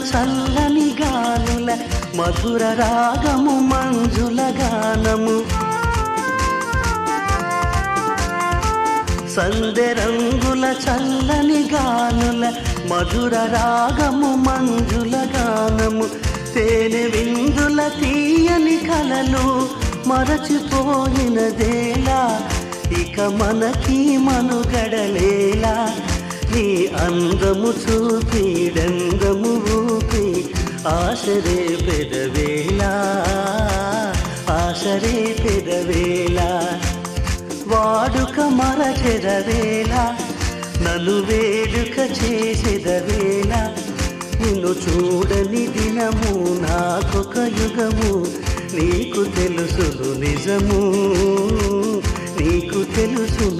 చల్లని గాలుల మధుర రాగము మంజుల గానము సందె రంగుల చల్లని గానుల మధుర రాగము మంజుల గానము తేనె విందుల తీయని కలలు మరచిపోయినదేలా ఇక మనకి మనుగడలేలా నీ అందము చూపి డందము ఊపి ఆశరే పెదవేలా ఆశరే పెదవేలా వాడుక మరచెదవేళ నన్ను వేడుక చేసేదవేళ నిన్ను చూడని దినము నాకొక యుగము నీకు తెలుసును నిజము నీకు తెలుసు